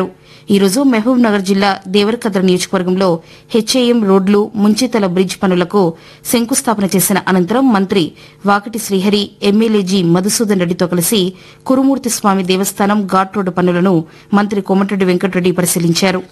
తెలిపారు ఈ రోజు మహబూబ్ నగర్ జిల్లా దేవరకద్ర నియోజకవర్గంలో హెచ్ఏఎం రోడ్లు ముంచితల బ్రిడ్జ్ పనులకు శంకుస్థాపన చేసిన అనంతరం మంత్రి వాకటి శ్రీహరి ఎమ్మెల్యే జి మధుసూదన్ రెడ్డితో కలిసి కురుమూర్తి స్వామి దేవస్థానం ఘాట్ రోడ్డు పనులను మంత్రి కోమటిరెడ్డి వెంకటరెడ్డి పరిశీలించారు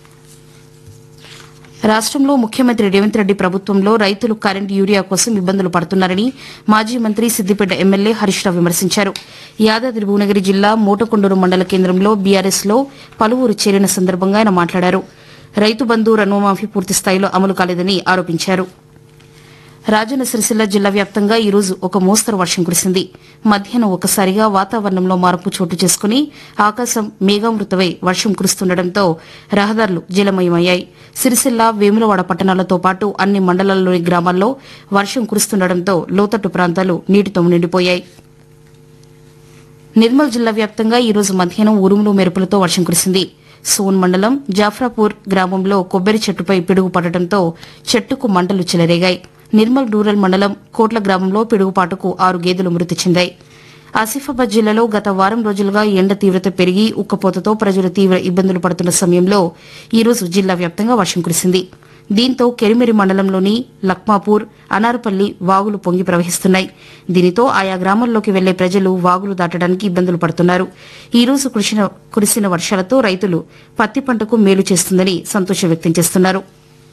రాష్టంలో ముఖ్యమంత్రి రేవంత్ రెడ్డి ప్రభుత్వంలో రైతులు కరెంట్ యూరియా కోసం ఇబ్బందులు పడుతున్నారని మాజీ మంత్రి సిద్దిపేట ఎమ్మెల్యే హరీష్ రావు విమర్శించారు యాదాద్రి భువనగిరి జిల్లా మోటకొండూరు మండల కేంద్రంలో బీఆర్ఎస్ లో పలువురు చేరిన సందర్భంగా ఆయన మాట్లాడారు రైతు బంధు రుణమాఫీ పూర్తి స్థాయిలో అమలు కాలేదని ఆరోపించారు రాజన్న సిరిసిల్ల జిల్లా వ్యాప్తంగా ఈ రోజు ఒక మోస్తరు వర్షం కురిసింది మధ్యాహ్నం ఒకసారిగా వాతావరణంలో మార్పు చోటు చేసుకుని ఆకాశం మేఘామృతమై వర్షం కురుస్తుండటంతో రహదారులు జలమయమయ్యాయి సిరిసిల్ల వేములవాడ పట్టణాలతో పాటు అన్ని మండలాల్లోని గ్రామాల్లో వర్షం కురుస్తుండటంతో లోతట్టు ప్రాంతాలు నీటితో నిండిపోయాయి నిర్మల్ జిల్లా వ్యాప్తంగా ఈ రోజు మధ్యాహ్నం ఉరుములు మెరుపులతో వర్షం కురిసింది సోన్ మండలం జాఫ్రాపూర్ గ్రామంలో కొబ్బరి చెట్టుపై పిడుగు పడటంతో చెట్టుకు మంటలు చెలరేగాయి నిర్మల్ రూరల్ మండలం కోట్ల గ్రామంలో పిడుగుపాటుకు ఆరు గేదెలు మృతి చెందాయి ఆసిఫాబాద్ జిల్లాలో గత వారం రోజులుగా ఎండ తీవ్రత పెరిగి ఉక్కపోతతో ప్రజలు తీవ్ర ఇబ్బందులు పడుతున్న సమయంలో ఈ రోజు జిల్లా వ్యాప్తంగా వర్షం కురిసింది దీంతో కెరిమెరి మండలంలోని లక్మాపూర్ అనారుపల్లి వాగులు పొంగి ప్రవహిస్తున్నాయి దీనితో ఆయా గ్రామాల్లోకి వెళ్లే ప్రజలు వాగులు దాటడానికి ఇబ్బందులు పడుతున్నారు ఈ రోజు కురిసిన కురిసిన వర్షాలతో రైతులు పత్తి పంటకు మేలు చేస్తుందని సంతోషం వ్యక్తం చేస్తున్నారు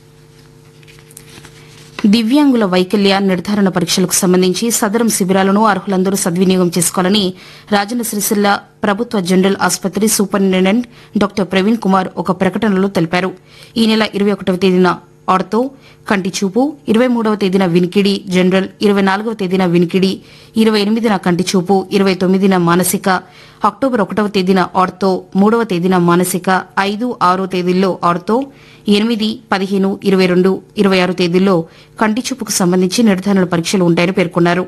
దివ్యాంగుల వైకల్య నిర్ధారణ పరీక్షలకు సంబంధించి సదరం శిబిరాలను అర్హులందరూ సద్వినియోగం చేసుకోవాలని రాజన్న సిరిసిల్ల ప్రభుత్వ జనరల్ ఆసుపత్రి సూపరింటెండెంట్ డాక్టర్ ప్రవీణ్ కుమార్ ఒక ప్రకటనలో తెలిపారు ఈ నెల ఇరవై ఒకటవ తేదీన ఆర్తో కంటి చూపు ఇరవై మూడవ తేదీన వినికిడి జనరల్ ఇరవై నాలుగవ తేదీన వినికిడి ఇరవై ఎనిమిదిన కంటి చూపు ఇరవై తొమ్మిదిన మానసిక అక్టోబర్ ఒకటవ తేదీన ఆర్తో మూడవ తేదీన మానసిక ఐదు ఆరో తేదీల్లో ఆర్తో ఎనిమిది పదిహేను ఇరవై రెండు ఇరవై ఆరు తేదీల్లో కంటి చూపుకు సంబంధించి నిర్ధారణ పరీక్షలు ఉంటాయని పేర్కొన్నారు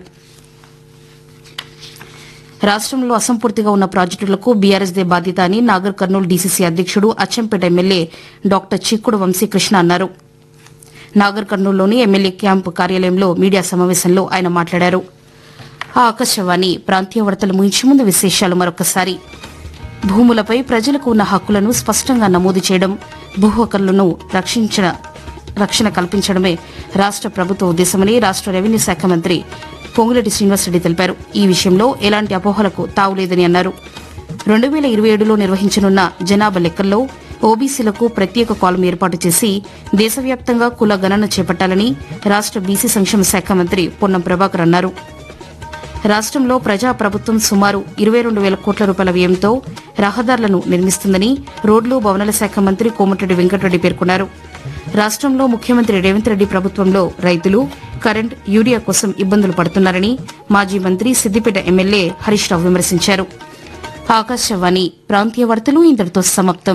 రాష్టంలో అసంపూర్తిగా ఉన్న ప్రాజెక్టులకు బీఆర్ఎస్ దే బాధ్యత అని నాగర్ కర్నూలు డీసీసీ అధ్యక్షుడు అచ్చంపేట ఎమ్మెల్యే డాక్టర్ చిక్కుడు వంశీకృష్ణ అన్నారు నాగర్ కర్నూలులోని ఎమ్మెల్యే క్యాంపు కార్యాలయంలో మీడియా సమావేశంలో ఆయన మాట్లాడారు ఆ ఆకాశవాణి ప్రాంతీయ వార్తలు ముగించే ముందు విశేషాలు మరొకసారి భూములపై ప్రజలకు ఉన్న హక్కులను స్పష్టంగా నమోదు చేయడం భూ హక్కులను రక్షించిన రక్షణ కల్పించడమే రాష్ట ప్రభుత్వ ఉద్దేశమని రాష్ట రెవెన్యూ శాఖ మంత్రి పొంగులేటి శ్రీనివాసరెడ్డి తెలిపారు ఈ విషయంలో ఎలాంటి అపోహలకు తావులేదని అన్నారు రెండు వేల ఇరవై ఏడులో నిర్వహించనున్న జనాభా లెక్కల్లో ఓబీసీలకు ప్రత్యేక కాలం ఏర్పాటు చేసి దేశవ్యాప్తంగా కుల గణన చేపట్టాలని రాష్ట బీసీ సంక్షేమ శాఖ మంత్రి పొన్నం ప్రభాకర్ అన్నారు రాష్టంలో ప్రజా ప్రభుత్వం సుమారు ఇరవై రెండు వేల కోట్ల రూపాయల వ్యయంతో రహదారులను నిర్మిస్తుందని రోడ్లు భవనాల శాఖ మంత్రి కోమటిరెడ్డి వెంకటరెడ్డి పేర్కొన్నారు రాష్టంలో ముఖ్యమంత్రి రేవంత్ రెడ్డి ప్రభుత్వంలో రైతులు కరెంట్ యూరియా కోసం ఇబ్బందులు పడుతున్నారని మాజీ మంత్రి సిద్దిపేట ఎమ్మెల్యే హరీష్ రావు విమర్శించారు ఆకాశవాణి ప్రాంతీయ వార్తలు ఇంతటితో సమాప్తం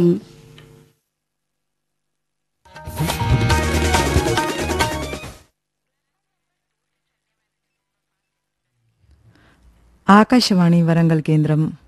ఆకాశవాణి వరంగల్ కేంద్రం